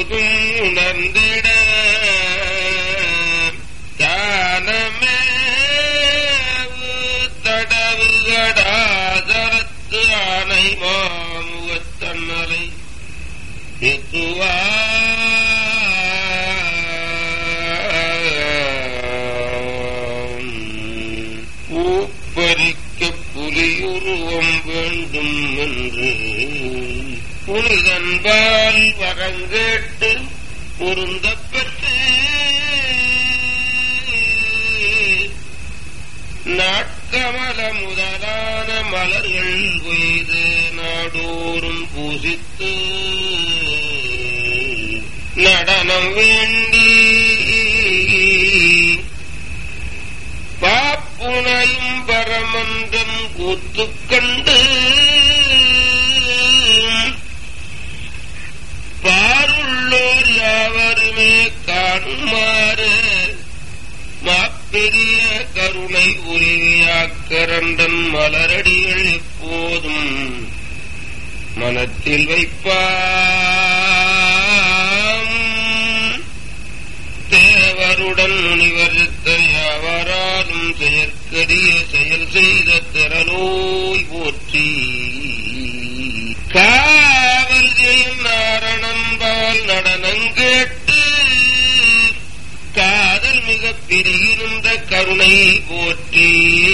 முழுதும் உணர்ந்திட தானமே தடவுகடாதரத்து ஆனை மாமுகத்தன்னலை எத்துவாம் பூப்பறிக்க புலியுருவம் வேண்டும் என்று புனிதன்பால் வரங்கேட்டு பொருந்தப்பட்டு நாட்கமல முதலான மலர்கள் கொய்து நாடோறும் பூசித்து நடனம் வேண்டி பாப்புனையும் பரமந்தம் கூத்துக் கண்டு பாருள்ளோர் யாவருமே காணுமாறு மாப்பெரிய கருணை உரிமையாக்கரண்டன் மலரடிகள் எப்போதும் மனத்தில் வைப்பாம் தேவருடன் முனிவர்த்த யாவராலும் செயற்கரிய செயல் செய்த திறலோய் போற்றி காவல் செய்யும் நாரணம்பால் நடனங்கேட்டு காதல் மிக பெருகிருந்த கருணை போற்றி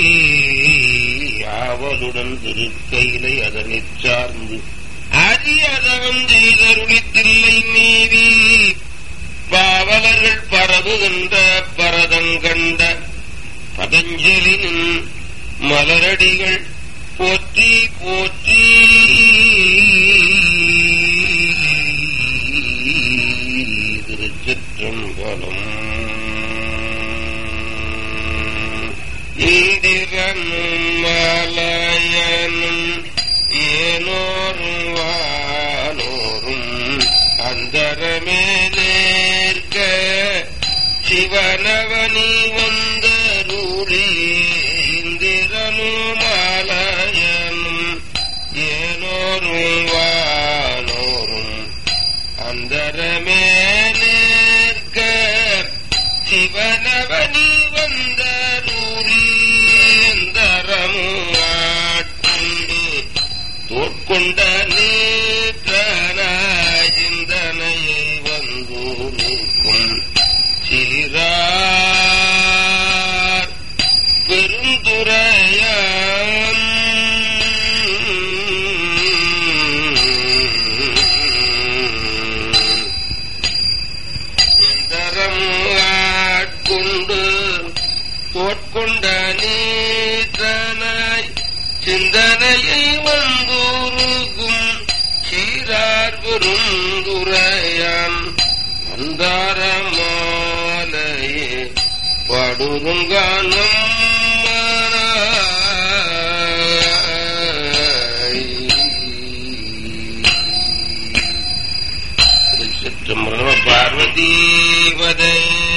ஆவலுடன் திருக்கையிலை அதனைச் சார்ந்து அரியதவம் செய்தருளித்தில்லை மீறி பாவலர்கள் பரவுகின்ற பரதங்கண்ட பதஞ்சலின் மலரடிகள் போற்றி போற்றி திருச்சிற்றம்பலம் இந்திரனும் மலையனும் ஏனோரும் வானோரும் அந்தரமேலேற்க சிவனவனி வந்தருளி இந்திரனும் மலையனும் ஏனோரும் வானோரும் அந்தரமேலேற்க சிவனவனி வந்தருளி அந்தரமும் ஆட்கொண்டு தோற்கொண்ட நீற்றனாய் சிந்தனையை வந்து நிற்கும் சீரார் பெருந்துரையான் எந்தரம் ஆட்கொண்டு தோற்கொண்ட நீற்றனாய் சிந்தனையை வந்தூருகும் சீரார் பெருந்துரையான் அந்தாரமாலையே படுருங்கானம் திருச்சிற்றம்பலம் பார்வதீபதே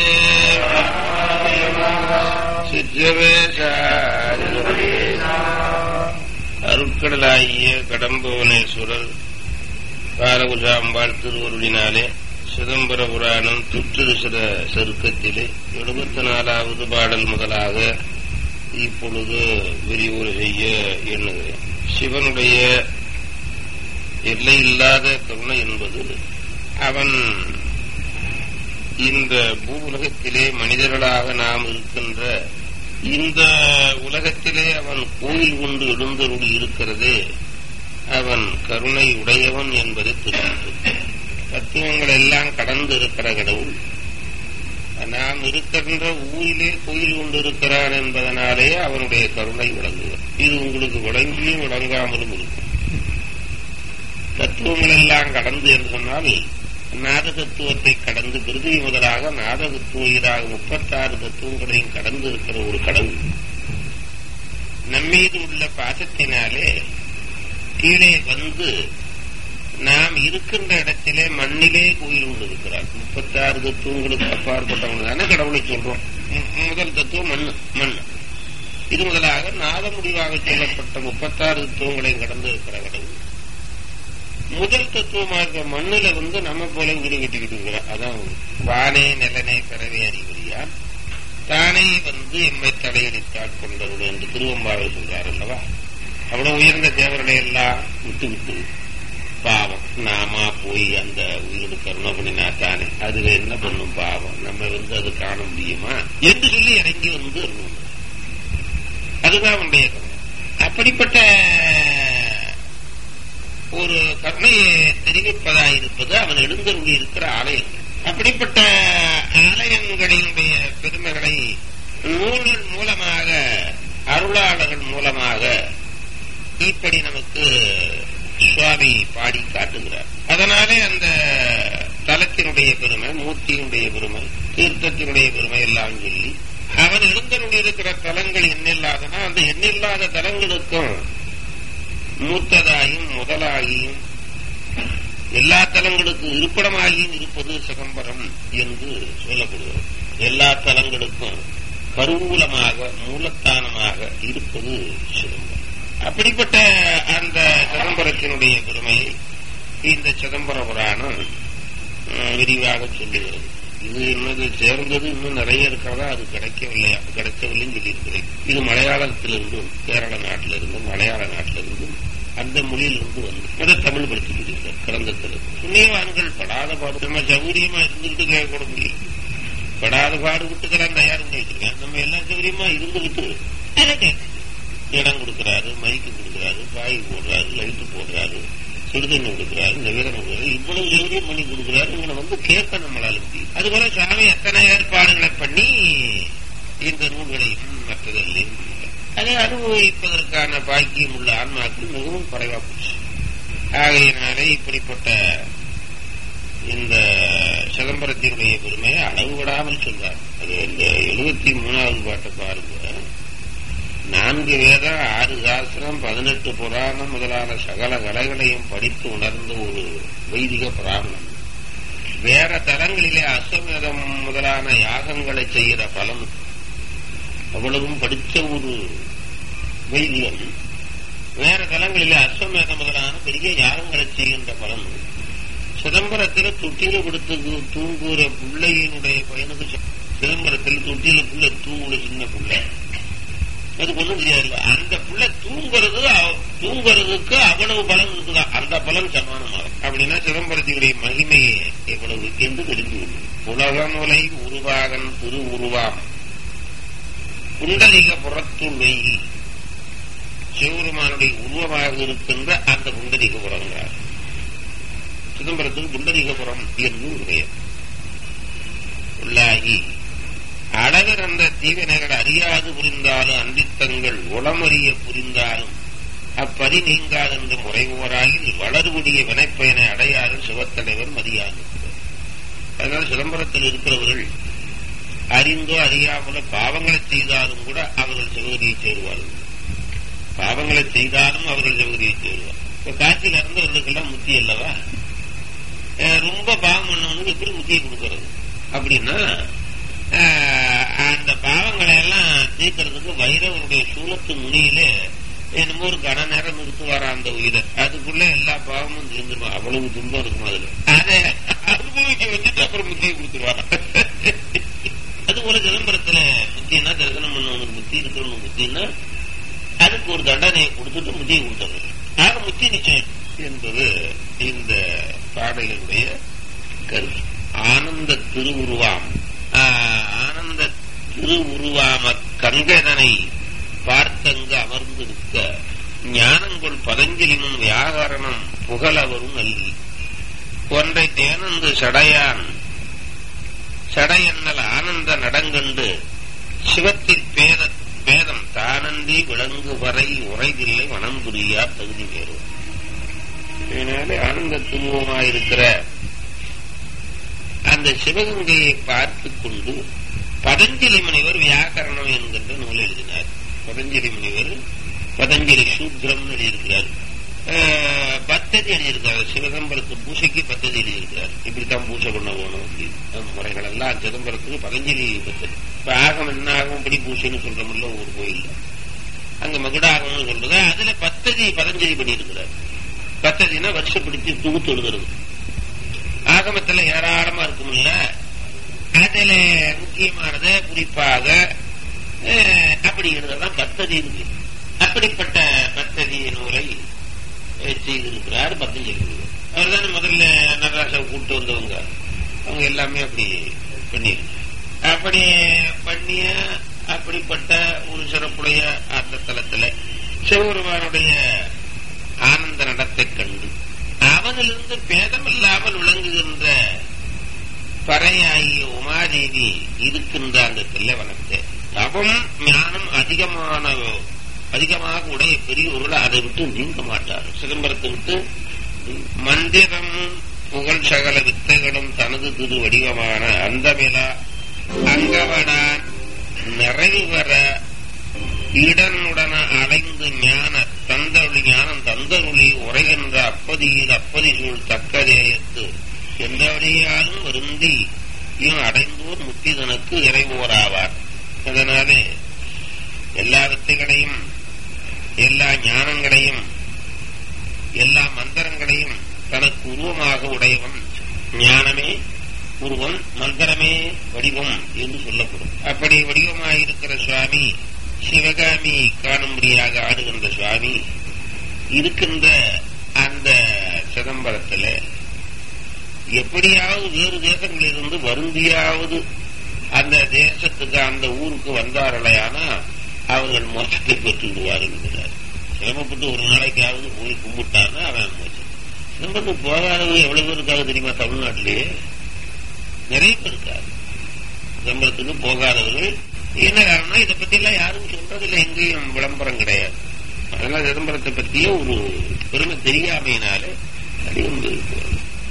அருட்கடலாகிய கடம்பவனேஸ்வரர் பாலகுஜாம்பாள் திருவருளினாலே சிதம்பர புராணம் துற்றிருசிற செருக்கத்திலே எழுபத்தி நாலாவது பாடல் முதலாக இப்பொழுது விரிவுரை செய்ய எண்ணுகிறேன் சிவனுடைய எல்லையில்லாத கருணை என்பது அவன் இந்த பூ உலகத்திலே மனிதர்களாக நாம் இருக்கின்ற இந்த உலகத்திலே அவன் கோயில் கொண்டு எழுந்தருளி இருக்கிறதே அவன் கருணை உடையவன் என்பதை தெரிவித்து தத்துவங்கள் எல்லாம் கடந்து இருக்கிற கடவுள் நாம் இருக்கின்ற ஊரிலே கோயில் கொண்டு இருக்கிறான் என்பதனாலே அவனுடைய கருணை விளங்குகிறது இது உங்களுக்கு விளங்கியும் விளங்காமலும் இருக்கும் தத்துவங்கள் எல்லாம் கடந்து என்று சொன்னால் நாத தத்துவத்தை கடந்து பிருதிவி முதலாக நாத தத்துவீராக முப்பத்தாறு தத்துவங்களையும் கடந்து இருக்கிற ஒரு கடவுள் நம்மீது உள்ள பாசத்தினாலே கீழே வந்து நாம் இருக்கின்ற இடத்திலே மண்ணிலே கோயில் கொண்டு இருக்கிறார் முப்பத்தாறு தத்துவங்களுக்கு அப்பாற்பட்டவங்க தானே கடவுளை சொல்றோம் மு- முதல் தத்துவம் மண் மண் இது முதலாக நாத முடிவாக சொல்லப்பட்ட முப்பத்தாறு தத்துவங்களையும் கடந்து இருக்கிற கடவுள் முதல் தத்துவமா இருக்க மண்ணுல வந்து நம்ம போல வீடு கட்டிக்கிட்டு இருக்கிறோம் அதான் வானே நிலனே பிறவே அறிவுரியா தானே வந்து எம்மை தலையெடுத்தாட் கொண்டவர்கள் என்று திருவம்பாவை சொல்றார் அல்லவா அவ்வளவு உயர்ந்த தேவர்களை எல்லாம் விட்டு விட்டு பாவம் நாமா போய் அந்த உயிரோடு கருணை பண்ணினா தானே அதுல என்ன பண்ணும் பாவம் நம்ம வந்து அது காண முடியுமா என்று சொல்லி இறங்கி வந்து அருள் அதுதான் அவனுடைய கருணை அப்படிப்பட்ட ஒரு கருணையை தெரிவிப்பதாயிருப்பது அவன் எழுந்தருளி இருக்கிற ஆலயங்கள் அப்படிப்பட்ட ஆலயங்களினுடைய பெருமைகளை நூல்கள் மூலமாக அருளாளர்கள் மூலமாக இப்படி நமக்கு சுவாமி பாடி காட்டுகிறார் அதனாலே அந்த தலத்தினுடைய பெருமை மூர்த்தியினுடைய பெருமை தீர்த்தத்தினுடைய பெருமை எல்லாம் சொல்லி அவன் எழுந்தருளி இருக்கிற தலங்கள் எண்ணில்லாதனா அந்த எண்ணில்லாத தலங்களுக்கும் மூத்ததாயும் முதலாகியும் எல்லா தலங்களுக்கும் இருப்பிடமாகியும் இருப்பது சிதம்பரம் என்று சொல்லப்படுகிறது எல்லா தலங்களுக்கும் கருவூலமாக மூலத்தானமாக இருப்பது சிதம்பரம் அப்படிப்பட்ட அந்த சிதம்பரத்தினுடைய பெருமையை இந்த சிதம்பர புராணம் விரிவாக சொல்லுகிறது இது இன்னது சேர்ந்தது இன்னும் நிறைய இருக்கிறதா அது கிடைக்கவில்லையா கிடைக்கவில்லைன்னு சொல்லியிருக்கிறேன் இது மலையாளத்திலிருந்தும் கேரள நாட்டிலிருந்தும் மலையாள நாட்டிலிருந்தும் அந்த மொழியிலிருந்து வந்து அதை தமிழ் படுத்திட்டு கிரந்தத்தில் புண்ணியவான்கள் படாத பாடு நம்ம சௌகரியமா இருந்துகிட்டு கேட்கக்கூட முடியும் படாத பாடுபட்டுக்கெல்லாம் தயார் பண்ணி வச்சிருக்கேன் நம்ம எல்லாம் சௌகரியமா இருந்துகிட்டு அதை கேட்க இடம் கொடுக்கிறாரு மைக்கு கொடுக்கிறாரு பாய் போடுறாரு லைட்டு போடுறாரு சுடுதண்ணி கொடுக்கிறாரு நவீனம் கொடுக்கிறாரு இவ்வளவு சௌகரியம் பண்ணி கொடுக்கிறாரு இவனை வந்து கேட்க நம்மளால முடியும் அதுபோல சாமி அத்தனை ஏற்பாடுகளை பண்ணி இந்த நூல்களையும் மற்றதெல்லாம் அதை அனுபவிப்பதற்கான பாக்கியம் உள்ள ஆன்மாக்கள் மிகவும் குறைவா போச்சு ஆகையினாலே இப்படிப்பட்ட இந்த சிதம்பரத்தினுடைய பெருமையை அளவு விடாமல் சொல்றார் அது இந்த எழுபத்தி மூணாவது பாட்டை பாருங்க நான்கு வேதம் ஆறு சாஸ்திரம் பதினெட்டு புராணம் முதலான சகல கலைகளையும் படித்து உணர்ந்த ஒரு வைதிக பிராமணன் வேற தலங்களிலே அஸ்வமேதம் முதலான யாகங்களை செய்கிற பலன் அவ்வளவும் படித்த ஒரு வைதிகன் வேற தலங்களிலே அஸ்வமேதம் முதலான பெரிய யாகங்களை செய்கின்ற பலன் சிதம்பரத்தில் தொட்டில கொடுத்து தூங்குற பிள்ளையினுடைய பையனுக்கு சிதம்பரத்தில் தொட்டில புள்ள தூங்குற சின்ன பிள்ளை அது ஒண்ணும் தெரியாது அந்த பிள்ளை தூங்குறது தூங்குறதுக்கு அவ்வளவு பலன் இருக்குதான் அந்த பலன் சமானமாகும் அப்படின்னா சிதம்பரத்தினுடைய மகிமையே எவ்வளவு என்று தெரிந்து கொள்ளும் உலகமுலை உருவாகன் திரு உருவாம் புண்டலிக புறத்துள் வெயி சிவபெருமானுடைய உருவமாக இருக்கின்ற அந்த புண்டலிக புறங்கிறார் சிதம்பரத்துக்கு புண்டரிகபுரம் என்று பெயர் உள்ளாகி அழகர் அந்த தீவினைகள் அறியாது புரிந்தாலும் அன்பித்தங்கள் உளமறிய புரிந்தாலும் அப்பதி நீங்காதென்று முறைவோராயில் வளர்வுடைய வினைப்பயனை அடையாறு சிவத்தலைவர் மதியாது அதனால சிதம்பரத்தில் இருக்கிறவர்கள் அறிந்தோ அறியாமலோ பாவங்களை செய்தாலும் கூட அவர்கள் சிவகதியை சேருவார்கள் பாவங்களை செய்தாலும் அவர்கள் சிவகதியை சேருவார் இப்ப காட்சியில் இறந்தவர்களுக்கெல்லாம் முத்தி அல்லவா ரொம்ப பாவம் பண்ணவனுக்கு எப்படி முத்தியை கொடுக்கறது அப்படின்னா அந்த பாவங்களை எல்லாம் தீர்க்கறதுக்கு வைரவருடைய சூலத்து முனியிலே என்னமோ ஒரு கன நேரம் நிறுத்துவாரா அந்த உயிரை அதுக்குள்ள எல்லா பாவமும் தீர்ந்துருமா அவ்வளவு துன்பம் இருக்கும் அதுல அதை அனுபவிக்க வச்சுட்டு அப்புறம் முத்தியை கொடுத்துருவாரா அது போல சிதம்பரத்துல முத்தின்னா தரிசனம் பண்ணவனுக்கு முத்தி இருக்கிறவனுக்கு முத்தின்னா அதுக்கு ஒரு தண்டனையை கொடுத்துட்டு முத்தியை கொடுத்துறது ஆக முத்தி நிச்சயம் என்பது இந்த பாடலுடைய கருத்து ஆனந்த திருவுருவாம் ஆனந்த திருவுருவாம கங்கதனை பார்த்தங்கு அமர்ந்திருக்க ஞானங்கொள் பதஞ்சலினும் வியாகரணம் புகழவரும் நல்கி ஒன்றை தேனந்து சடையான் சடையன்னல் ஆனந்த நடங்கண்டு சிவத்தில் பேத பேதம் தானந்தி விளங்கு வரை உரைதில்லை மனம் புரியா தகுதி வேறும் இதனால ஆனந்த துருவமாயிருக்கிற அந்த சிவகங்கையை பார்த்து கொண்டு பதஞ்சலி முனிவர் வியாக்கரணம் என்கின்ற நூல் எழுதினார் பதஞ்சலி முனிவர் பதஞ்சலி சூத்ரம் எழுதியிருக்கிறார் பத்ததி எழுதியிருக்கிறார் சிவதம்பரத்து பூசைக்கு பத்ததி எழுதியிருக்கிறார் இப்படித்தான் பூசை பண்ண போகணும் அப்படின்னு முறைகள் எல்லாம் சிதம்பரத்துக்கு பதஞ்சலி பத்ததி இப்ப ஆகம் என்ன ஆகும் படி பூசைன்னு சொல்றோம்ல ஒரு கோயில் அங்க மகுடாகம்னு சொல்றது அதுல பத்ததி பதஞ்சலி பண்ணியிருக்கிறார் பத்ததினா வருஷப்படுத்தி தொகுத்து எழுதுறது ஆகமத்துல ஏராளமா இருக்கும்ல அதுல முக்கியமானது குறிப்பாக அஹ், அப்படி எழுதலாம் பத்ததி இருக்கு அப்படிப்பட்ட பத்ததி நூலை அஹ், செய்திருக்கிறார் பத்தஞ்சலி அவர் தானே முதல்ல நடராஜாவை கூப்பிட்டு வந்தவங்க அவங்க எல்லாமே அப்படி பண்ணிருக்காங்க அப்படி பண்ணிய அப்படிப்பட்ட ஒரு சிறப்புடைய அந்த தலத்துல சிவபெருமானுடைய ஆனந்த நடத்தை கண்டு அவனிலிருந்து பேதமில்லாமல் விளங்குகின்ற பறையாகிய உமாதேவி இருக்கின்ற அந்த தில்லைவனத்தை தவம் ஞானம் அதிகமான அதிகமாக உடைய பெரியவர்கள் அதை விட்டு நீங்க மாட்டார் சிதம்பரத்தை விட்டு மந்திரம் புகழ் சகல வித்தைகளும் தனது திரு வடிவமான அந்தமிலா அங்கவடான் நிறைவு பெற இடனுடன அலைந்து ஞான தந்தருளி ஞானம் தந்தருளி உரைகின்ற அப்பதியில் அப்பதிசூழ் தக்கதேயத்து எந்த வழியாலும் வருந்தி இவன் அடைந்தோர் முத்திதனுக்கு இறைவோராவார் அதனாலே எல்லா வித்தைகளையும் எல்லா ஞானங்களையும் எல்லா மந்திரங்களையும் தனக்கு உருவமாக உடையவன் ஞானமே உருவம் மந்திரமே வடிவம் என்று சொல்லப்படும் அப்படி வடிவமாயிருக்கிற சுவாமி சிவகாமி காணும்படியாக ஆடுகின்ற சுவாமி இருக்கின்ற அந்த சிதம்பரத்துல எப்படியாவது வேறு தேசங்களிலிருந்து வருந்தியாவது அந்த தேசத்துக்கு அந்த ஊருக்கு வந்தார்களையானா அவர்கள் மோட்சத்தை பெற்று விடுவார் என்கிறார் சிரமப்பட்டு ஒரு நாளைக்காவது போய் கும்பிட்டான்னா அவன் மோட்சம் சிதம்பரத்துக்கு போகாதவங்க எவ்வளவு பேர் இருக்காங்க தெரியுமா தமிழ்நாட்டிலேயே நிறைய பேர் இருக்காரு சிதம்பரத்துக்கு போகாதவர்கள் என்ன காரணம் இதை பத்தி எல்லாம் யாரும் சொல்றதில்லை எங்கேயும் விளம்பரம் கிடையாது அதனால சிதம்பரத்தை பத்தியே ஒரு பெருமை தெரியாமையினாலே அதிகம் இருக்கிறது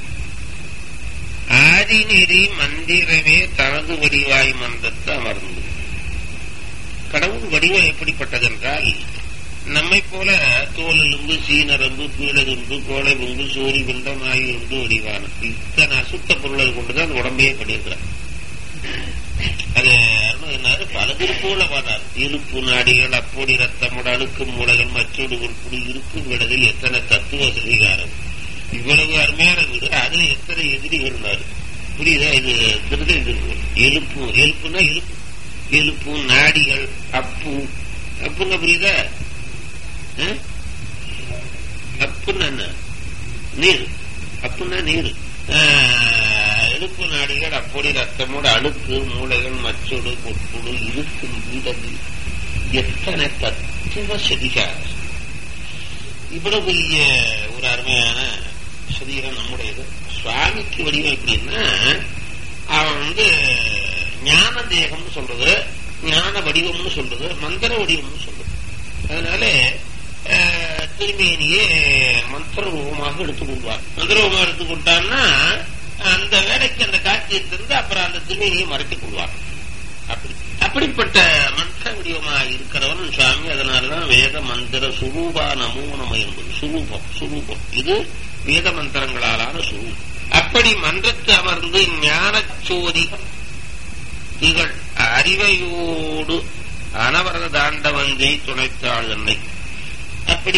ஆதிநெறி மந்திரமே தனது வடிவாய் மந்தத்து அமர்ந்து கடவுள் வடிவம் எப்படிப்பட்டதென்றால் நம்மை போல தோலெலும்பு சீனரம்பு கீழெலும்பு கோளைபும்பு சோரி பிண்டம் ஆகியோண்டு வடிவான இத்தனை அசுத்த பொருளை கொண்டுதான் அந்த உடம்பையே பண்ணியிருக்கிறார் அது அருணகிரினாரு பல திருப்பூல பாடார் இருப்பு நாடிகள் அப்போடி ரத்தமுட அழுக்கு மூளைகள் மற்றொரு உருப்புடி இருக்கும் இடத்தில் எத்தனை தத்துவ சிகாரம் இவ்வளவு அருமையான வீடு அதுல எத்தனை எதிரிகள் புரியுதா இது திருதை எழுப்பு எழுப்புனா எழுப்பு எழுப்பு நாடிகள் அப்பு அப்புன்னா புரியுதா ஆ? அப்புன்னா என்ன நீர் அப்புன்னா நீர் ஆஹ், எழுப்பு நாடிகள் அப்படி ரத்தமோட அழுக்கு மூளைகள் மச்சொடு பொற்புடு இருக்கும் வீடத்தில் எத்தனை தத்துவ சதிகாரம் இவ்வளவு பெரிய ஒரு அருமையான சரீரம் நம்முடையது சுவாமிக்கு வடிவம் எப்படின்னா அவன் வந்து ஞான தேகம்னு சொல்றது ஞான வடிவம்னு சொல்றது மந்திர வடிவம்னு சொல்றது அதனால அஹ், திருமேனியே மந்திர ரூபமாக எடுத்துக்கொள்வார் மந்திர ரூபமாக எடுத்துக்கொண்டான்னா அந்த வேலைக்கு அந்த காட்சியை தந்து அப்புறம் அந்த திருமேனியை மறைத்துக் கொள்வார் அப்படி அப்படிப்பட்ட மந்திர வடிவமா இருக்கிறவன் சுவாமி அதனாலதான் வேத மந்திர சுரூபா நமோ நம என்பது சுரூபம் சுரூபம் இது வேத மந்திரங்களாலான சுரூபம் அப்படி மன்றத்து அமர்ந்து ஞானச்சோதி திகழ் அறிவையோடு அனவரத தாண்டவந்தை துணைத்தாள் என்னை அப்படி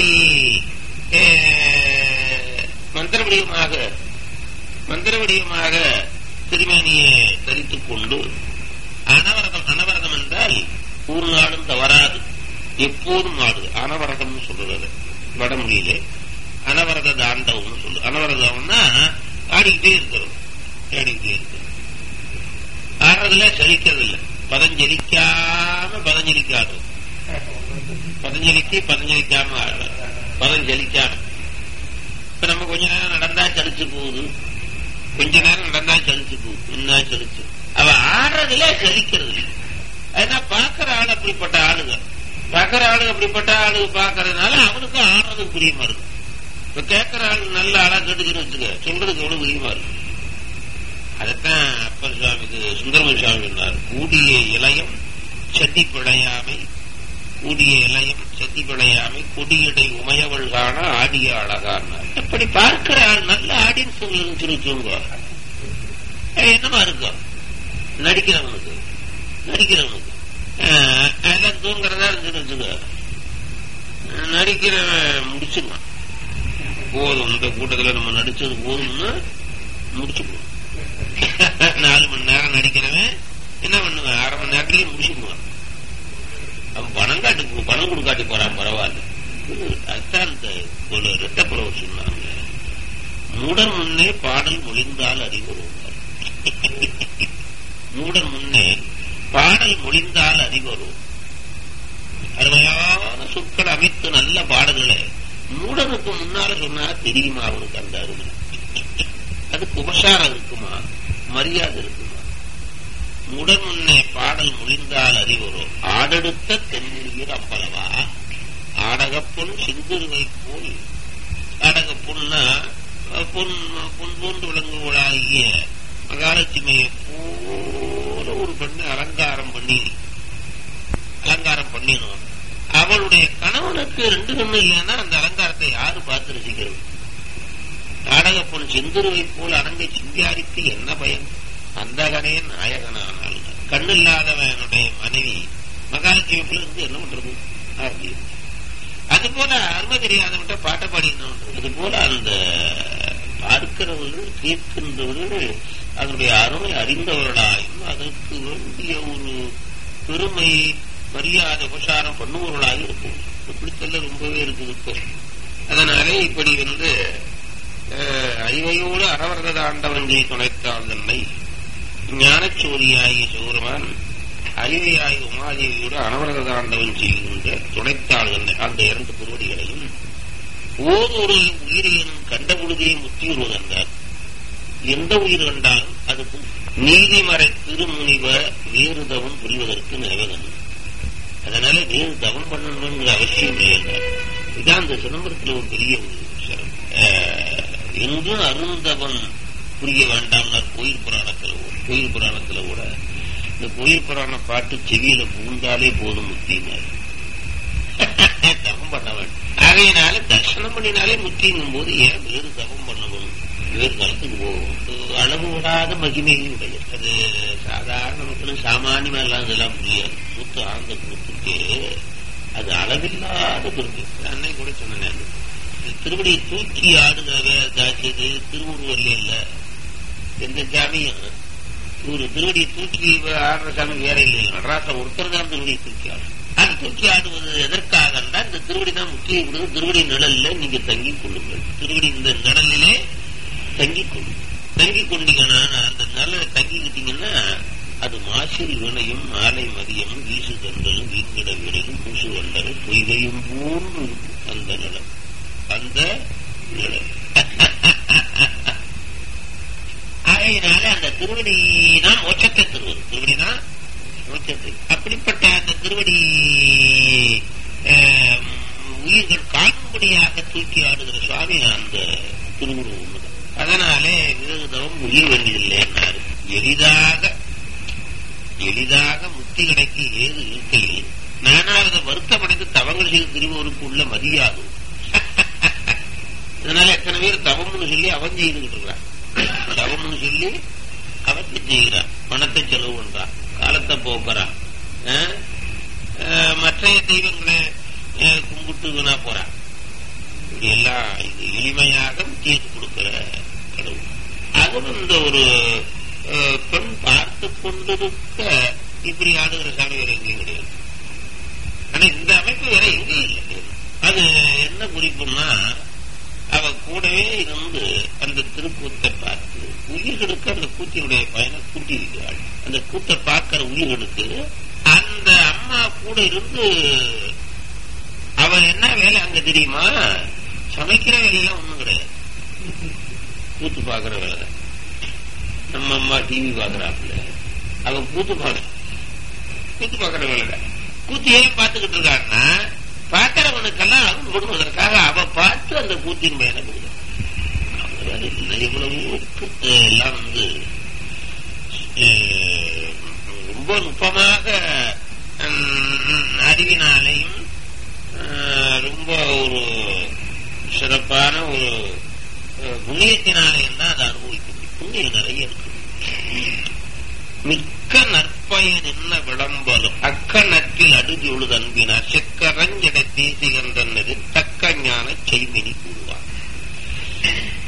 அஹ், மந்திர வடிவமாக மந்திர வடிவமாக திருமேனியை தரித்துக் கொண்டு அனவரதம் அனவரதம் என்றால் ஒரு நாளும் தவறாது எப்போதும் ஆடுது அனவரதம்னு சொல்றது வடமொழியிலே அனவரத தாண்டவம்னு சொல்லு அனவரதம்னா ஆடிக்கிட்டே இருக்கிறது ஆடிக்கிட்டே இருக்கிறது ஆடுறதுல சலிக்கிறது இல்ல பதஞ்சலிக்காம பதஞ்சலிக்காது பதஞ்சலிக்கு பதஞ்சலிக்காம ஆடுறது பதஞ்சலிக்காம இப்ப நம்ம கொஞ்ச நேரம் நடந்தா சலிச்சு போகுது கொஞ்ச நேரம் நடந்தா சலிச்சு போகுது என்ன சலிச்சு அவ ஆடுறதுல சலிக்கிறது இல்ல. ஏன்னா பாக்குற ஆள் அப்படிப்பட்ட ஆளுங்க பாக்குற ஆளு அப்படிப்பட்ட ஆளு பாக்குறதுனால அவனுக்கு ஆடுறது பிரியமா இருக்கு இப்ப கேட்கிற ஆள் நல்ல ஆளா கேட்டுக்கின்னு வச்சுக்க சொல்றதுக்கு எவ்வளவு பிரியமா இருக்கு அதைத்தான் அப்பர் சுவாமிக்கு சுந்தரம சுவாமி சொன்னார் கூடிய இளையம் செட்டி பிழையாமை கூடிய இளையம் செட்டி பிழையாமை கொடியடை உமையவள் காண ஆடிய அழகானார் அப்படி பார்க்கிற ஆள் நல்ல ஆடியன்ஸ் இருந்துச்சு வச்சுங்க அஹ் என்னமா இருக்கும் நடிக்கிறவனுக்கு நடிக்கிறவனுக்கு அஹ் எல்லாம் தூங்குறதா இருந்துச்சு வச்சுக்க நடிக்கிறவன் முடிச்சிருவான் போதும் இந்த கூட்டத்துல நம்ம நடிச்சது போதும்னு முடிச்சுக்குவோம் நாலு மணி நேரம் நடிக்கிறவன் என்ன பண்ணுவேன் அரை மணி நேரத்திலேயே முடிச்சுக்குவான் அவன் பணம் காட்டு பணம் கொடுக்காட்டி போறான் பரவாயில்ல அதுதான் இந்த ஒரு ரெட்டப்புறவு சொன்னாங்க மூடர் முன்னே பாடல் மொழிந்தால் அறிவுறுவார் மூடர் முன்னே பாடல் மொழிந்தால் அறிவரும் அருமையான சொற்கள் அமைத்து நல்ல பாடல்களை மூடனுக்கு முன்னால சொன்னா தெரியுமா அவனுக்கு அந்த அருமை அதுக்கு உபசாரம் இருக்குமா மரியாதை இருக்குமா மூடர் முன்னே பாடல் மொழிந்தால் அறிவரும் ஆடெடுத்த தென்முடியர் அம்பலவா ஆடகப்பொன் சிந்துருவை போல் ஆடகப்பொன்னா பொன் பொன் போன்று விளங்குவளாகிய மகாலட்சுமியை போல ஒரு பெண்ணை அலங்காரம் பண்ணி அலங்காரம் பண்ணினோம் அவளுடைய கணவனுக்கு ரெண்டு கண்ணு இல்லைன்னா அந்த அலங்காரத்தை யாரு பார்த்து ரசிக்கிறது நாடக பொன் செந்துருவை போல் அடங்கை சிங்காரிக்கு என்ன பயன் அந்த கனே நாயகனானால் கண்ணு இல்லாதவனுடைய மனைவி மகாலட்சுமிக்குள்ள இருந்து என்ன பண்றது அப்படின்னு அது போல அருமை தெரியாதவன்ட்ட பாட்டை பாடி என்ன பண்றது அது போல அந்த பார்க்கிறவர்கள் கேட்கின்றவர்கள் அதனுடைய அருமை அறிந்தவர்களாயும் அதற்கு வேண்டிய ஒரு பெருமை மரியாதை உபசாரம் பண்ணுபவர்களாக இருக்கும் இப்படி சொல்ல ரொம்பவே இருக்குது இப்போ அதனாலே இப்படி வந்து ஐவையோடு அறவரத ஆண்டவன்களை துணைத்தாள் தன்னை ஞானச்சோரியாகிய சௌரமான் அறிவையாய் உமாதேவியோடு அனவரத ஆண்டவன் செய்கின்ற துணைத்தாள் தன்னை அந்த இரண்டு திருவடிகளையும் ஓதொரு உயிரையும் கண்ட பொழுதே முத்தியுறுவதென்றார் எந்த உயிர் கண்டாலும் அதுக்கு நீதிமறை திருமுனிவ வேறு தவம் புரிவதற்கு நிறைவேறணும் அதனால வேறு தவம் பண்ணணுங்கிற அவசியம் இல்லை இதான் அந்த சிதம்பரத்தில் ஒரு பெரிய ஒரு விஷயம் எங்கும் அருந்தவன் புரிய வேண்டாம்னார் கோயில் புராணத்துல கோயில் புராணத்துல கூட இந்த கோயில் புராண பாட்டு செவியில புகுந்தாலே போதும் முத்தினார் தவம் பண்ண வேண்டும் ஆகையினால தர்சனம் பண்ணினாலே முத்திங்கும் போது ஏன் வேறு தவம் பண்ணணும் வேறு காலத்துக்கு போகும் அளவு விடாத மகிமையை உடைய அது சாதாரண மக்களும் சாமானியமா எல்லாம் இதெல்லாம் புரியாது கூத்து ஆழ்ந்த கூத்துக்கு அது அளவில்லாத பெருமை அன்னை கூட சொன்னேன் திருவடியை தூக்கி ஆடுதாச்சது திருவுருவல்ல இல்ல எந்த சாமியும் ஒரு திருவடியை தூக்கி ஆடுற சாமி வேற இல்லை நடராசன் ஒருத்தர் தான் திருவடியை தூக்கி ஆடும் அது தூக்கி ஆடுவது எதற்காக இந்த திருவடி தான் முக்கிய கொடுங்க திருவடி நிழல்ல நீங்க தங்கி கொள்ளுங்கள் திருவடி இந்த நிழலிலே தங்கி கொள்ளும் தங்கி கொண்டீங்கன்னா அந்த நிழலை தங்கிக்கிட்டீங்கன்னா அது மாசில் வினையும் மாலை மதியமும் வீசு தந்தலும் வீண்கிட வினையும் பூசு வண்டலும் பொய்கையும் போன்று இருக்கும் அந்த நிலம் அந்த நிலம் ஆகையினால அந்த திருவடி தான் மோட்சத்தை தருவது திருவடி தான் மோட்சத்தை அப்படிப்பட்ட அந்த திருவடி உயிர்கள் காணும்படியாக தூக்கி ஆடுகிற சுவாமி அந்த திருவுருவம் ஒண்ணுதான் அதனாலே விதவிதம் முடிய வேண்டியதில்லைன்னாரு எளிதாக எளிதாக முக்தி கிடைக்க ஏது இருக்கையில் நானாவது வருத்தமடைந்து தவங்கள் செய்து திருவோருக்கு உள்ள மதியாது இதனால எத்தனை பேர் தவம்னு சொல்லி அவன் செய்துகிட்டு இருக்கிறான் தவம்னு சொல்லி அவத்தை செய்கிறான் பணத்தை செலவு பண்றான் காலத்தை போக்குறான் மற்ற தெய்வங்களை கும்பிட்டு வீணா போறான் இப்படி எல்லாம் இது எளிமையாக முக்கியத்து கொடுக்கிற கடவுள் அதுவும் இந்த ஒரு பெண் பார்த்து கொண்டிருக்க இப்படி ஆடுகிற சாமி வேற எங்கேயும் கிடையாது ஆனா இந்த அமைப்பு வேற எங்கேயும் இல்லை அது என்ன குறிப்புன்னா அவ கூடவே இருந்து அந்த திருக்கூத்தை பார்த்து உயிர்களுக்கு அந்த கூத்தினுடைய பயனை கூட்டி இருக்கிறாள் அந்த கூத்தை பார்க்கிற உயிர்களுக்கு அந்த அம்மா கூட இருந்து அவன் என்ன வேலை அங்க தெரியுமா சமைக்கிற வேலையெல்லாம் ஒண்ணும் கிடையாது கூத்து பாக்குற வேலை நம்ம அம்மா டிவி பாக்குறாப்புல அவன் கூத்து பாக்குற கூத்து பாக்குற வேலை கூத்து ஏன் பார்த்துக்கிட்டு இருக்கான்னா பார்க்கிறவனுக்கெல்லாம் அருள் கொடுப்பதற்காக அவ பார்த்து அந்த கூத்தின் பயனை கொடுக்குறான் இவ்வளவு எல்லாம் வந்து ரொம்ப நுட்பமாக அறிவினாலையும் ரொம்ப ஒரு சிறப்பான ஒரு புண்ணியத்தினாலையும் தான் அதை அனுபவிக்க முடியும் புண்ணியம் நிறைய இருக்கு மிக்க நற்பயன் என்ன விளம்பரம் அக்க நற்றில் அடுதி உழுது அன்பினார் செக்கரஞ்சட தேசிகந்தன்னது தக்க ஞான செய்மினி கூறுவார்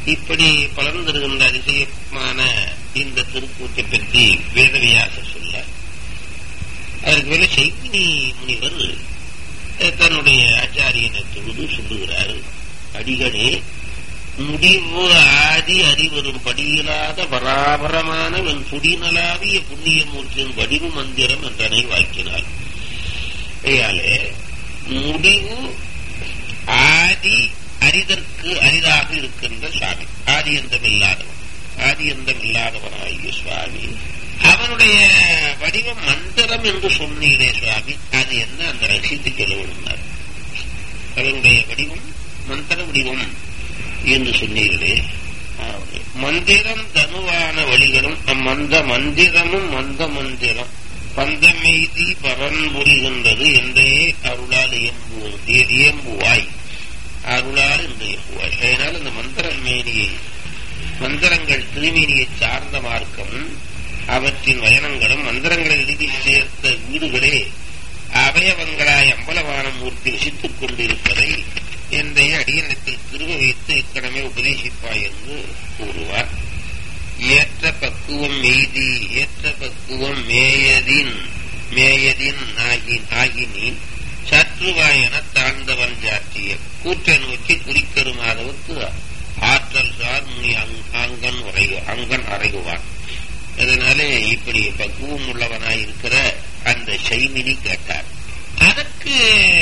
இப்படி பலன் தருகின்ற அதிசயமான இந்த திருக்கூற்றை பற்றி வேதவியாசர் சொல்ல அதற்கு மேல சைக்கினி முனிவர் தன்னுடைய ஆச்சாரியனை தொழுது சொல்லுகிறார் அடிகளே முடிவு ஆதி அறிவரும் படியிலாத பராபரமான வெண் துடிநலாவிய புண்ணியமூர்த்தியின் வடிவு மந்திரம் என்றனை வாக்கினார் ஐயாலே முடிவு ஆதி அரிதற்கு அரிதாக இருக்கின்ற சுவாமி ஆதி எந்தமில்லாதவன் ஆதி எந்தமில்லாதவனாகிய சுவாமி அவனுடைய வடிவம் மந்திரம் என்று சொன்னீரே சுவாமி அது என்ன அந்த ரகசியத்தை சொல்ல விடுனார் அவனுடைய வடிவம் மந்திர வடிவம் என்று சொன்னீர்களே மந்திரம் தனுவான வழிகளும் அம்மந்த மந்திரமும் மந்த மந்திரம் பந்தமெய்தி பரன்புரிகின்றது என்றே அருளால் இயம்புவாய் அருளால் இந்த இயம்புவாய் அதனால் இந்த மந்திர மேனியை மந்திரங்கள் திருமேனியை சார்ந்த மார்க்கம் அவற்றின் வயனங்களும் மந்திரங்களை எழுதி சேர்த்த வீடுகளே அவயவங்களாய் அம்பலவான மூர்த்தி வசித்துக் கொண்டிருப்பதை என்னுடைய அடியனத்தில் திருவ வைத்து இக்கடமே உபதேசிப்பாய் என்று கூறுவார் ஏற்ற பக்குவம் மெய்தி ஏற்ற பக்குவம் மேயதின் மேயதின் ஆகினி சற்றுவாய் என தாழ்ந்தவன் ஜாற்றிய கூற்றை நோக்கி குறிக்கருமாதவத்து ஆற்றல் சார் முனி அங்கன் உரைகு அங்கன் அறைகுவான் அதனாலே இப்படி பக்குவம் உள்ளவனாய் இருக்கிற அந்த சைமினி கேட்டார் அதற்கு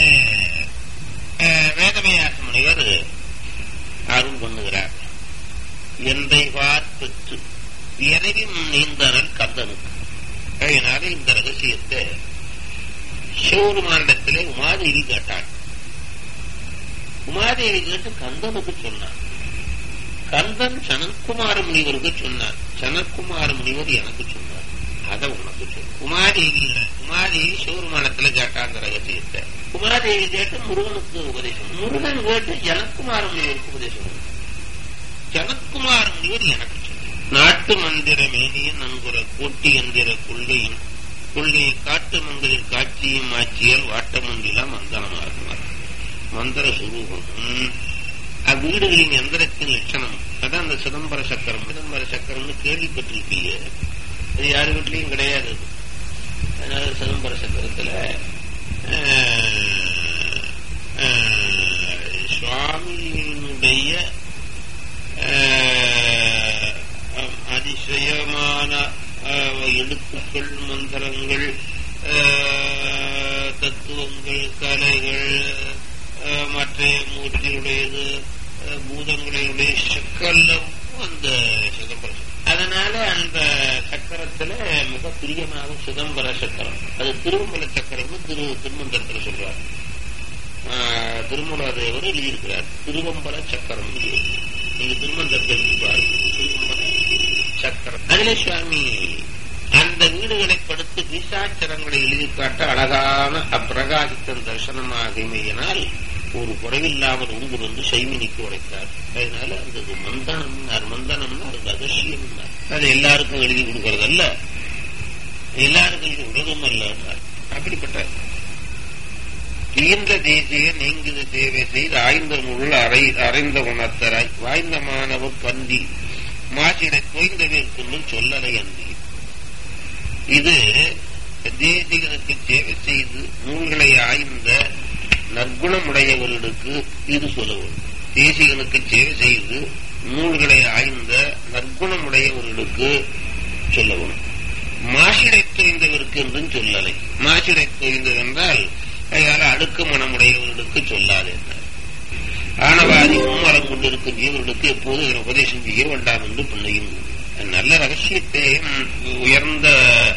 வேதமையாக முனிவர் அருள் பண்ணுகிறார் எந்தை பெற்று விரைவி நீந்தனல் கந்தனுக்கு அதனால இந்த ரகசியத்தை சிவருமானிடத்திலே உமாதேவி கேட்டான் உமாதேவி கேட்டு கந்தனுக்கு சொன்னான் கந்தன் சனத்குமார முனிவருக்கு சொன்னார் சனத்குமார முனிவர் எனக்கு சொன்னார் அதை உனக்கு சொன்ன உமாதேவி உமாதேவி சிவருமானத்துல கேட்டா அந்த ரகசியத்தை உமாதேவி கேட்டு முருகனுக்கு உபதேசம் முருகன் கேட்டு ஜனக்குமார முனிவருக்கு உபதேசம் ஜனக்குமார முனிவர் எனக்கு சொன்னார் நாட்டு மந்திர மேனியின் நன்குற கூட்டி எந்திர கொள்கையின் கொள்கையை காட்டு மங்களில் காட்சியும் ஆட்சியால் வாட்டமொன்றிலாம் மந்தனமாகுமார் மந்திர சுரூபம் அவ்வீடுகளின் எந்திரத்தின் லட்சணம் அதான் அந்த சிதம்பர சக்கரம் சிதம்பர சக்கரம்னு கேள்விப்பட்டிருப்பீங்க அது யாரு வீட்லயும் கிடையாது அதனால சிதம்பர சக்கரத்துல சுவாமியினுடைய அதிசயமான எழுத்துக்கள் மந்திரங்கள் தத்துவங்கள் கலைகள் மற்ற மூர்த்தியுடையது பூதங்களுடைய சக்கரம் அந்த சிதம்பரம் அதனால அந்த சக்கரத்துல மிக பிரியமாக சிதம்பர சக்கரம் அது திருமல சக்கரம்னு திரு திருமந்திரத்துல சொல்றாரு திருமலாதேவர் எழுதியிருக்கிறார் திருவம்பர சக்கரம் நீங்க திருமந்திரத்தை பாருங்க திருவம்பர சக்கரம் அதுல சுவாமி அந்த வீடுகளை படுத்து பிசாச்சரங்களை எழுதி காட்ட அழகான அப்பிரகாசித்தன் தரிசனமாகிமையினால் ஒரு குறைவில்லாமல் உண்டு வந்து சைமினிக்கு உரைத்தார் அதனால அந்த மந்தனம் மந்தனம்னா அது ரகசியம் அது எல்லாருக்கும் எழுதி கொடுக்கறதல்ல எல்லாருக்கும் எழுதி விடுறதும் அல்ல அப்படிப்பட்ட தீர்ந்த தேசிய நீங்கித சேவை செய்து ஆய்ந்த முள் அறை அறைந்த உணர்த்தராய் வாய்ந்த மாணவர் பந்தி மாசிடை தோய்ந்ததற்கு சொல்லலை அன்றி இது தேசிகனுக்கு சேவை செய்து நூல்களை ஆய்ந்த நற்குணமுடையவர்களுக்கு இது சொல்லவும் தேசிகனுக்கு சேவை செய்து நூல்களை ஆய்ந்த நற்குணமுடையவர்களுக்கு சொல்லவும் மாசிடை தொய்ந்தவருக்கு என்றும் சொல்லலை மாசிடை தொய்ந்தது என்றால் அதால அடுக்கு மனமுடையவர்களுக்கு சொல்லாது என்ன ஆனவாதி மும்மலம் கொண்டிருக்கும் ஜீவர்களுக்கு எப்போது உபதேசம் செய்ய வேண்டாம் என்று பிள்ளையும் நல்ல ரகசியத்தை உயர்ந்த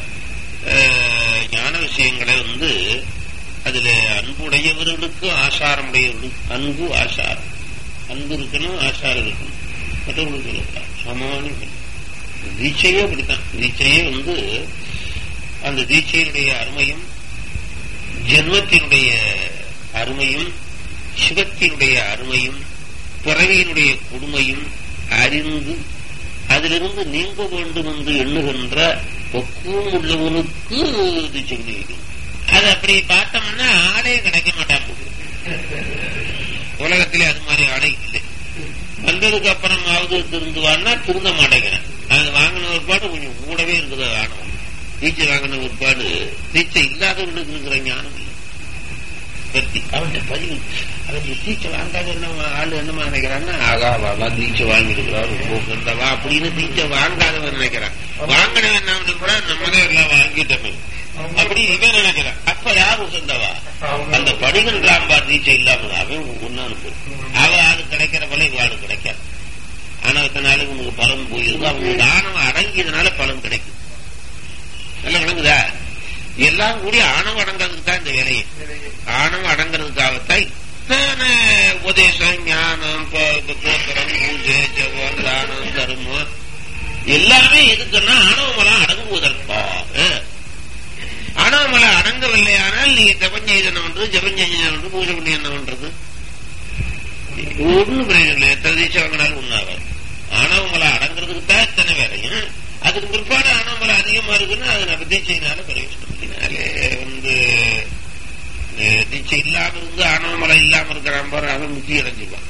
ஞான விஷயங்களை வந்து அதுல அன்புடையவர்களுக்கு ஆசாரமுடையவர்களுக்கு அன்பு ஆசாரம் அன்பு இருக்கணும் ஆசாரம் இருக்கணும் மற்றவர்களுக்கு சொல்லக்கூடாது சமானம் தீட்சையே அப்படித்தான் தீட்சையே வந்து அந்த தீட்சையினுடைய அருமையும் ஜென்மத்தினுடைய அருமையும் சிவத்தினுடைய அருமையும் பிறவியினுடைய கொடுமையும் அறிந்து அதிலிருந்து நீங்க வேண்டும் என்று எண்ணுகின்ற பக்குவம் உள்ளவனுக்கு தீட்சை கிடைக்கும் அது அப்படி பார்த்தோம்னா ஆளே கிடைக்க மாட்டான் உலகத்திலே அது மாதிரி ஆடை இல்லை நல்ல வந்ததுக்கு அப்புறமாவது திருந்துவான்னா திருந்த மாட்டேங்கிறேன் அது வாங்கின ஒருபாடு கொஞ்சம் கூடவே இருக்குது ஆணவம் தீட்சை வாங்கின ஒருபாடு தீட்சை இல்லாதவர்களுக்கு இருக்கிற ஞானம் இல்லை வெற்றி அவன்கிட்ட பதிவு அவன் தீட்சை வாங்காத என்ன ஆளு என்னமா நினைக்கிறான்னா ஆகா வாவா தீட்சை வாங்கிருக்கிறார் ரொம்ப சொந்தவா அப்படின்னு தீட்சை வாங்காதவன் நினைக்கிறான் வாங்கினவன் என்ன கூட நம்மளே எல்லாம் வாங்கிட்டோமே அப்படி இவன் நினைக்கிறான் அப்ப யார் உசந்தவா அந்த படிகள்லாம் பா தீட்சை இல்லாமல் அவன் ஒன்னானு அவ அது கிடைக்கிற போல இவாடு கிடைக்காது ஆணவத்தினால உனக்கு பலன் போயிருக்கு அவங்களுக்கு ஆணவம் அடங்கியதுனால பலன் கிடைக்கும் நல்லா விளங்குதா எல்லாம் கூடி ஆணவம் அடங்கிறதுக்கு தான் இந்த வேலையை ஆணவம் அடங்கிறதுக்காகத்தான் இத்தனை உபதேசம் ஞானம் கோத்திரம் பூஜை ஜபம் தானம் தர்மம் எல்லாமே எதுக்குன்னா ஆணவமெல்லாம் அடங்குவதற்காக ஆணவமலை அடங்கவில்லையானால் நீ ஜபம் செய்து என்ன பண்றது ஜபம் செஞ்சு என்ன பண்றது பூஜை பண்ணி என்ன பண்றது ஒன்றும் பிரயோஜனம் இல்லை எத்தனை தீட்சை வாங்கினாலும் ஒன்றாகாது ஆணவமலை அடங்குறதுக்கு தான் எத்தனை வேலையும் அதுக்கு பிற்பாடு ஆணவமலை அதிகமா இருக்குன்னா அது நம்ம தீட்சையினால பிரயோஜனம் இதனாலே வந்து தீட்சை இல்லாம இருந்து ஆணவமலை இல்லாம இருக்கிறான் பாரு அவன் முத்தி அடைஞ்சிருவான்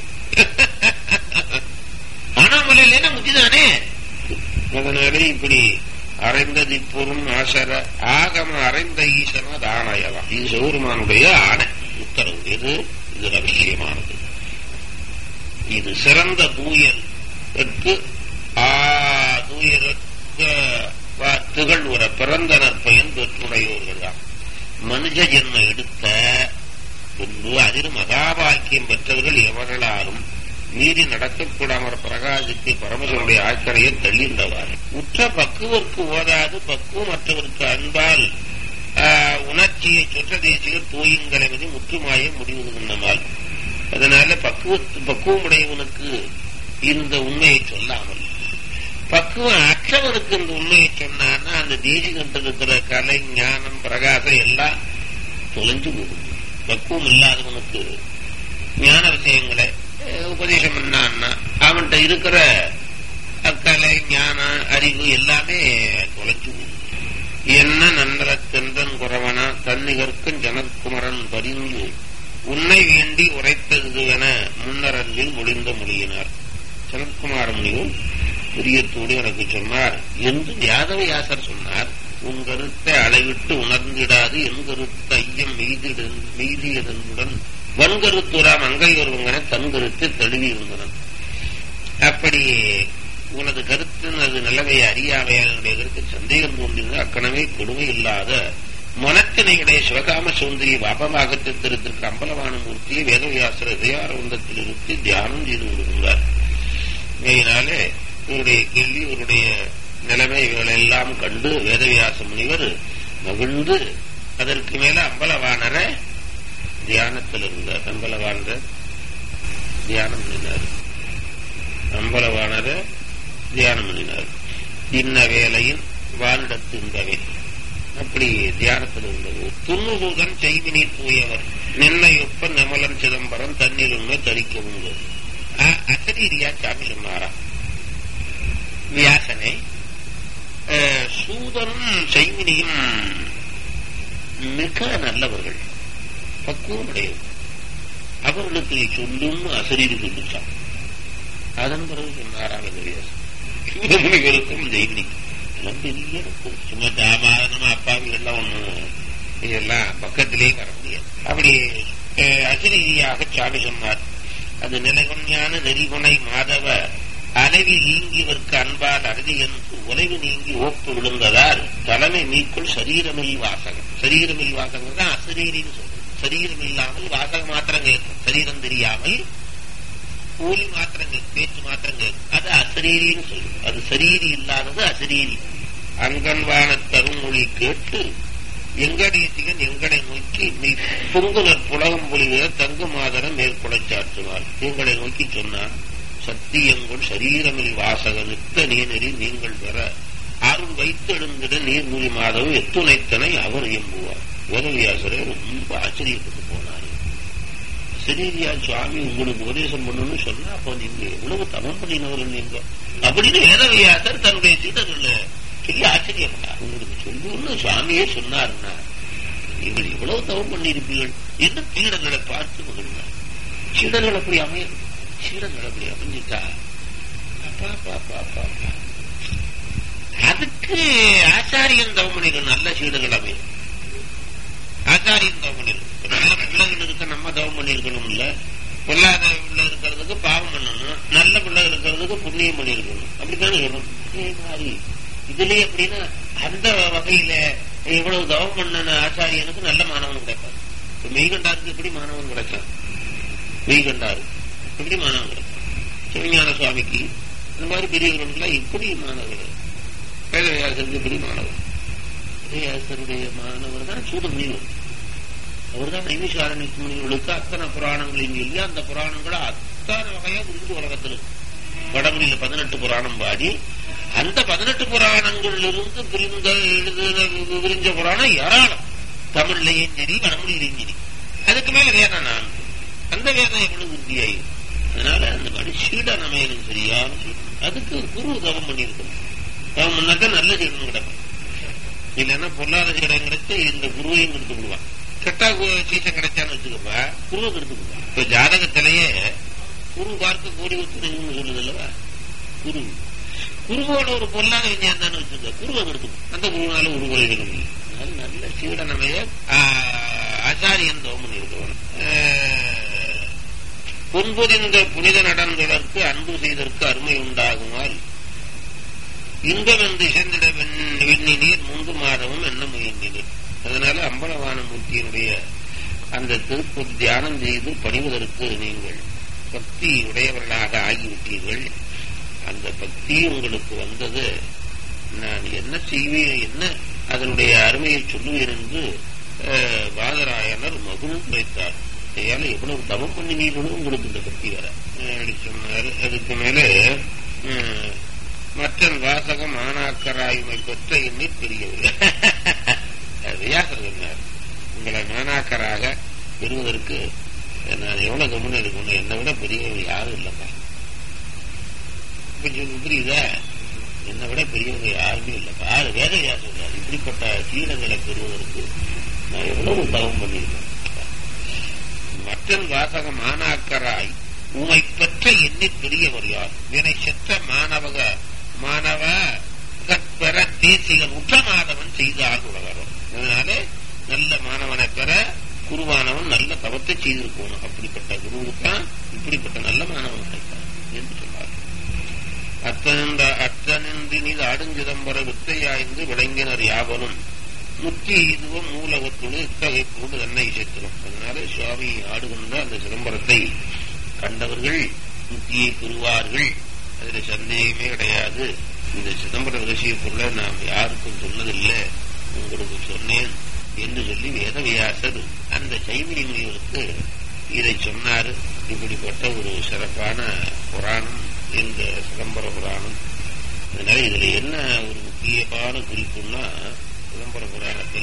ஆணவமலை இல்லைன்னா முத்தி தானே அதனாலே இப்படி அறைந்தது இப்பொருள் ஆசர ஆகம அறைந்த ஈசனா தானாயலாம் இது சௌருமானுடைய ஆணை உத்தரவு இது இது ரகசியமானது இது சிறந்த தூயலுக்கு ஆ தூயருக்கு திகழ்வுற பிறந்தனர் பயன் பெற்றுடையோர்கள் தான் மனுஷ ஜென்மம் எடுத்த பின்பு அதில் மகாபாக்கியம் பெற்றவர்கள் எவர்களாலும் மீறி நடக்கக்கூடாமற் பிரகாசித்து பரமசனுடைய ஆக்கரையை தள்ளின்றவாறு உற்ற பக்குவருக்கு ஓதாது பக்குவம் மற்றவருக்கு அன்பால் உணர்ச்சியை சொற்ற தேசிகள் தூயுங்களைவது முற்றுமாய முடிவுகின்றனால் அதனால பக்குவ பக்குவம் உடையவனுக்கு இந்த உண்மையை சொல்லாமல் பக்குவம் அற்றவனுக்கு இந்த உண்மையை சொன்னான்னா அந்த தேசிகத்தில் இருக்கிற கலை ஞானம் பிரகாசம் எல்லாம் தொலைஞ்சு போகும் பக்குவம் இல்லாதவனுக்கு ஞான விஷயங்களை உபதேசம் பண்ணான்னா அவன்கிட்ட இருக்கிற அக்கலை ஞானம் அறிவு எல்லாமே தொலைச்சு என்ன நன்னர தென்றன் குறவனா தன்னிகர்க்கும் ஜனற்குமரன் பரிந்து உன்னை வேண்டி உரைத்ததுவென முன்னரன்பில் மொழிந்த மொழியினார் சனத்குமார முனிவும் பிரியத்தோடு எனக்கு சொன்னார் என்று யாதவ யாசர் சொன்னார் உன் கருத்தை அளவிட்டு உணர்ந்திடாது என் கருத்து ஐயம் மெய்தியதனுடன் வன்கருத்துராம் அங்கை ஒருவங்கன தன் கருத்தை தழுவி இருந்தனன் அப்படி உனது கருத்து அது நல்லவை அறியாமையானுடைய கருத்து சந்தேகம் தோன்றினது அக்கணமே கொடுமை இல்லாத மனத்தினையுடைய சிவகாம சுந்தரி வாபமாகத்தை திருத்திற்கு அம்பலமான மூர்த்தியை வேதவியாசர இதயாரவந்தத்தில் இருத்தி தியானம் செய்து கொண்டிருந்தார் இதனாலே இவருடைய கேள்வி இவருடைய நிலைமை இவளெல்லாம் கண்டு வேதவியாச முனிவர் மகிழ்ந்து அதற்கு மேல அம்பலவானர தியானத்தில் இருந்தார் அம்பலவானர தியானம் பண்ணினார் அம்பலவானர தியானம் பண்ணினார் இன்ன வேலையின் வானிடத்தின்பவை அப்படி தியானத்தில் இருந்தது துண்ணுகூதன் செய்வினை தூயவர் நின்னையொப்ப நெமலன் சிதம்பரம் தண்ணீர் உண்மை தரிக்க உண்டு அசரீரியா சாமி சொன்னாரா வியாசனை சூதனும் செய்வினியும் மிக நல்லவர்கள் பக்குவமுடையவர் அவர்களுக்கு சொல்லும் அசரீரி சொல்லிச்சான் அதன் பிறகு சொன்னாராக வியாசன் சூதமுனிவருக்கும் ஜெய்வினிக்கும் எல்லாம் பெரிய சும்மா சாதாரணமா அப்பாவி எல்லாம் ஒண்ணு இதெல்லாம் பக்கத்திலேயே வர முடியாது அப்படி அசரீதியாக சாமி சொன்னார் அது நிலைகுண்யான நெறிகுணை மாதவ அளவி நீங்கியவர்க்கு அன்பால் அறுதி என்று உலைவு நீங்கி ஓப்பு விழுந்ததால் தலைமை மீக்குள் சரீரமில் வாசகம் சரீரமில் வாசகம் தான் அசரீரின்னு சொல்றது சரீரம் இல்லாமல் வாசகம் மாத்திரம் கேட்கும் சரீரம் தெரியாமல் கூலி மாத்திரம் கேட்கும் பேச்சு மாத்திரம் கேட்கும் அது அசரீரின்னு சொல்லும் அது சரீரி இல்லாதது அசரீரி அங்கன்வான தருமொழி கேட்டு எங்கடீசிகன் எங்களை நோக்கி நீ பொங்குனர் புலகம் பொழிவிட தங்கு மாதரம் மேற்கொள்ள சாற்றுவார் உங்களை நோக்கி சொன்னார் சத்தியங்கள் சரீரமில் வாசக நித்த நீநெறி நீங்கள் பெற அருள் வைத்து எழுந்திட நீர்மொழி மாதவம் எத்துணைத்தனை அவர் எம்புவார் வேதவியாசரே ரொம்ப ஆச்சரியப்பட்டு போனார் சரீரியா சுவாமி உங்களுக்கு உபதேசம் பண்ணணும்னு சொன்னா அப்போ நீங்க எவ்வளவு தமம் பண்ணினவர் நீங்க அப்படின்னு வேதவியாசர் தன்னுடைய சீடர்கள் சொல்லி ஆச்சரியப்பட்டார் உங்களுக்கு சொல்லுன்னு சுவாமியே சொன்னாருன்னா நீங்கள் எவ்வளவு தவம் பண்ணியிருப்பீர்கள் என்று சீடர்களை பார்த்து மகிழ்ந்தார் சீடர்கள் அப்படி அமையும் சீடங்கள் அப்படி அமைஞ்சிட்டா அப்பா அப்பா அப்பா அப்பா அதுக்கு ஆச்சாரியன் தவம் பண்ணிடும் நல்ல சீடுகள் அமையும் ஆச்சாரியன் தவம் பண்ணிடும் நல்ல பிள்ளைகள் இருக்க நம்ம தவம் பண்ணிருக்கணும் இல்ல பொல்லாத பிள்ளை இருக்கிறதுக்கு பாவம் பண்ணணும் நல்ல பிள்ளை இருக்கிறதுக்கு புண்ணியம் பண்ணிருக்கணும் அப்படித்தானே சொல்லணும் அதே மாதிரி இதுலயே எப்படின்னா அந்த வகையில இவ்வளவு தவம் பண்ண ஆச்சாரியனுக்கு நல்ல மாணவன் கிடைப்பான் இப்ப மெய்கண்டாருக்கு எப்படி மாணவன் கிடைச்சான் மெய்கண்டாரு எப்படி மாணவன் கிடைச்சான் சிவஞான சுவாமிக்கு இந்த மாதிரி பெரியவர்களுக்கெல்லாம் எப்படி மாணவர்கள் வேதவியாசருக்கு எப்படி மாணவர் வேதவியாசருடைய மாணவர் தான் சூடமுனிவர் அவர் தான் நைமிஷாரணி முனிவர்களுக்கு அத்தனை புராணங்களையும் சொல்லி அந்த புராணங்களை அத்தனை வகையா புரிந்து உலகத்தில் இருக்கு. வடமொழியில பதினெட்டு புராணம் பாடி அந்த பதினெட்டு புராணங்களிலிருந்து புரிந்த எழுதுன விரிஞ்ச புராணம் ஏராளம் தமிழ்லையும் சரி வடமொழியிலையும் சரி அதுக்கு மேல வேதம் நான் அந்த வேதம் எவ்வளவு உறுதியாயிரும் அதனால அந்த மாதிரி சீடன் அமையணும் சரியான சீடன். அதுக்கு குரு தவம் பண்ணியிருக்கணும் தவம் பண்ணாக்க நல்ல சீடன் கிடக்கும் இல்லைன்னா பொல்லாத சீடன் கிடைச்சு இந்த குருவையும் கெடுத்து விடுவான் கெட்டா கு- சீசன் கிடைச்சான்னு வச்சுக்கப்பா குருவை கெடுத்து விடுவான் இப்ப ஜாதகத்திலேயே குரு பார்க்க கோடி ஒத்துணைன்னு சொல்லுது அல்லவா குரு குருவோட ஒரு பொல்லாத விஞ்ஞானம் தானே வச்சிருக்க குருவை கெடுத்து அந்த குருனால ஒரு குறைகள் இல்லை அதனால நல்ல சீடனமைய ஆச்சாரியன் தவம் பண்ணியிருக்கணும் ஆஹ், புன்புரிந்த புனித நடந்ததற்கு அன்பு செய்தற்கு அருமை உண்டாகுமால் இன்பவென்று இசைந்திட வெண்ணி நீர் முன்பு மாதமும் என்ன முயன்றினீர் அதனால அம்பலவானமூர்த்தியினுடைய அந்த திருப்பதி தியானம் செய்து பணிவதற்கு நீங்கள் பக்தி உடையவர்களாக ஆகிவிட்டீர்கள் அந்த பக்தி உங்களுக்கு வந்தது நான் என்ன செய்வேன் என்ன அதனுடைய அருமையை சொல்லுவேன் என்று அஹ், வாதராயனர் மகுழும் வைத்தார் ஏன்னா எவ்வளவு தவம் பண்ணினீர்களோ உங்களுக்கு இந்த பக்தி வர அப்படி சொன்னார் அதுக்கு மேல அஹ், மற்றன் வாசகம் ஆனாக்கராயுமை பெற்ற எண்ணி பெரியவர் வியாசர் சொன்னார் உங்களை மாணாக்கராக பெறுவதற்கு நான் எவ்வளவு கவனம் இருக்கணும் என்னை விட பெரியவங்க யாரும் இல்லப்பா இப்ப சொல்லு, புரியுதா என்னை விட பெரியவங்க யாருமே இல்லப்பா யாரு வேத வியாசர் இப்படிப்பட்ட சீலங்களை பெறுவதற்கு நான் எவ்வளவு தவம் பண்ணியிருக்கேன் மற்றன் வாசக மாணாக்கராய் உமை பெற்ற எண்ணி பெரியவர் யார் வினை செற்ற மாணவக மாணவ கற்பெற தேசிகன் உற்றமாதவன் செய்தால் உலகரும் அதனால நல்ல மாணவனை பெற குருவானவன் நல்ல தவத்தை செய்திருக்கணும் அப்படிப்பட்ட குருவுக்குத்தான் இப்படிப்பட்ட நல்ல மாணவன் கிடைத்தான் என்று சொன்னார் அத்தனிந்த அத்தனிந்தினில் ஆடுஞ்சிதம்பர வித்தையாய்ந்து விளங்கினர் யாவரும் முத்தி இதுவும் மூலகத்தோடு இத்தகை போடு தன்னை இசைத்திரும் அதனால சுவாமி ஆடுகின்ற அந்த சிதம்பரத்தை கண்டவர்கள் முத்தியை பெறுவார்கள் அதுல சந்தேகமே கிடையாது இந்த சிதம்பர ரகசிய பொருளை நாம் யாருக்கும் சொன்னதில்லை உங்களுக்கு சொன்னேன் என்று சொல்லி வேதவியாசர் அந்த சைமினி முனிவருக்கு இதை சொன்னார் இப்படிப்பட்ட ஒரு சிறப்பான புராணம் இந்த சிதம்பர புராணம் அதனால இதுல என்ன ஒரு முக்கியமான குறிப்புன்னா சிதம்பர புராணத்துல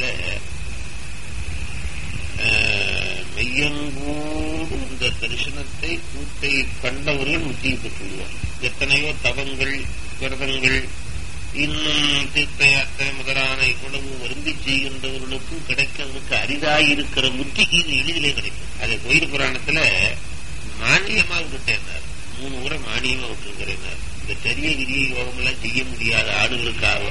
ஆஹ், மெய்யங்கூடு இந்த தரிசனத்தை கூட்டை கண்டவர்கள் முத்தியை பெற்றுள்ளார் எத்தனையோ தவங்கள் விரதங்கள் இன்னும் தீர்த்த யாத்திரை முதலான இவ்வளவு வருந்தி செய்கின்றவர்களுக்கும் கிடைக்கிறதுக்கு அரிதாயிருக்கிற முத்தி இது எளிதிலே கிடைக்கும் அது கோயில் புராணத்துல மானியமா விட்டுட்டேன் மூணு முறை மானியமா விட்டுருக்கிறேன் இந்த சரிய கிரிய யோகம் எல்லாம் செய்ய முடியாத ஆடுகளுக்காக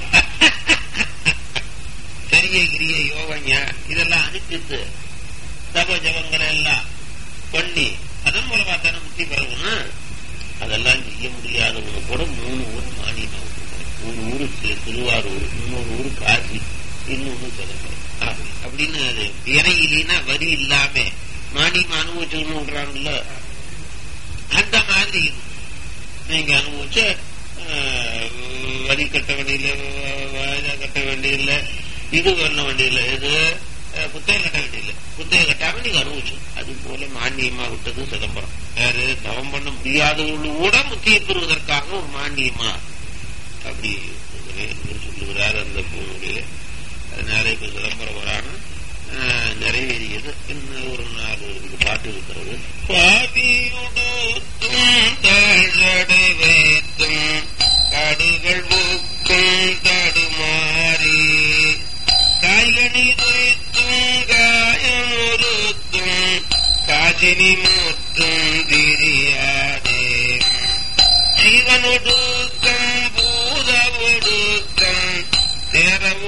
சரிய கிரிய யோகங்க இதெல்லாம் அனுப்பித்து தப ஜபங்களை எல்லாம் பண்ணி அதன் மூலமா தானே முத்தி பெறணும் அதெல்லாம் செய்ய முடியாதவங்க கூட மூணு ஊர் மானியமா விட்டுருக்கிறேன் ஒரு ஊரு தி- திருவாரூர் இன்னொரு ஊரு காசி இன்னொன்னு சிதம்பரம் அப்படி- அப்படின்னு அது இறையிலினா வரி இல்லாம மானியம் அனுபவிச்சுக்கணுன்றாங்கல்ல அந்த மாதிரி இது. நீங்க அனுபவிச்ச ஆஹ், வரி கட்ட வேண்டியதில்லை வ- வ- கட்ட வேண்டியதில்லை இது பண்ண வேண்டியதில்லை இது அஹ், புத்தகம் கட்ட வேண்டியதில்லை புத்தகம் கட்டாம நீங்க அனுபவிச்சு அது போல மானியமா விட்டது சிதம்பரம் யாரு தவம் பண்ண முடியாதவர்கள் கூட முத்தியை பெறுவதற்காக ஒரு மானியமா அப்படி இவர் சொல்லுகிறார் அந்த பூமுடியில அதனால இப்ப சிதம்பர புராணம் ஆஹ், நிறைவேறியது இன்னும் ஒரு நாலு இது பாட்டு இருக்கிறது பாதியுடுத்தும் தாழடை வைத்தும் காடுகள் ஊக்கும் தடுமாறி காய்கனி துரைத்தும் காயமுறுத்தும் காசினி மூற்றும் திரியாதே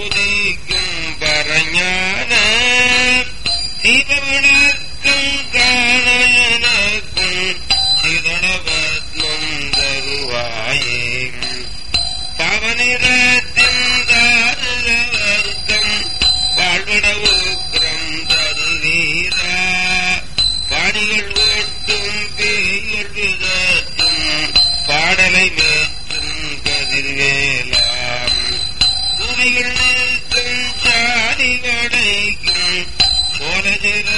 உதிக்கும் பரஞான தீபவிளக்கம் காண எனக்கும் சிதடபத்மம் தருவாயே பவனிடத்தின் தாருகவர்க்கம் வாழ்விட ஊக்கம் தருவீரா பாடிகள் ஓட்டும் பேய்கள் விதற்றும் பாடலை மேற்றும் கதிர்வேலாம் புவிகள் நிற்கும் சாதி வடைக்கும் சோழசிற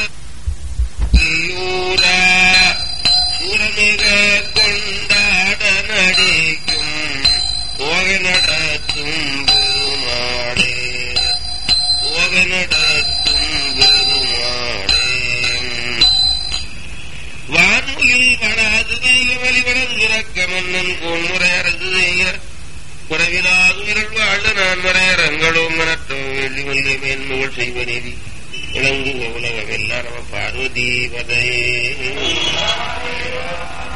ூரா சூரமிக கொண்டாட நடிக்கும் ஓகை நடத்தும் பெருமாளே ஓகை நடத்தும் பெருமாளே வான்முகில் வளாது தெய்வ வழிபடது இறக்க மன்னன் கோன்முறை அரசு செய்ய குறைவிலாது விரல் வாழ நான் மறையரங்களும் மனற்றோ வெள்ளி வெள்ளி மேன்முகள் செய்வ நீதி விளங்கு உலகம் எல்லாம் நம பார்வதி பதையே